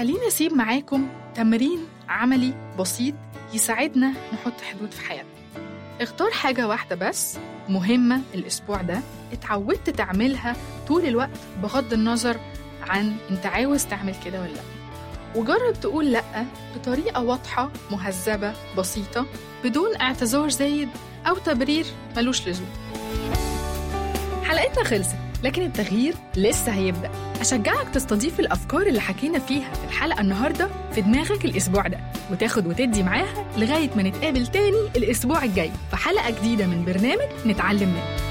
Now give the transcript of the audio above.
خليني أسيب معاكم تمرين عملي بسيط يساعدنا نحط حدود في حياتنا اختار حاجة واحدة بس مهمة الأسبوع ده اتعودت تعملها طول الوقت بغض النظر عن انت عاوز تعمل كده ولا لا وجرب تقول لأ بطريقة واضحة مهذبة بسيطة بدون اعتذار زايد أو تبرير ملوش لزوم حلقتنا خلصت لكن التغيير لسه هيبدأ أشجعك تستضيف الأفكار اللي حكينا فيها في الحلقة النهاردة في دماغك الأسبوع ده وتاخد وتدي معاها لغاية ما نتقابل تاني الأسبوع الجاي في حلقة جديدة من برنامج نتعلم منه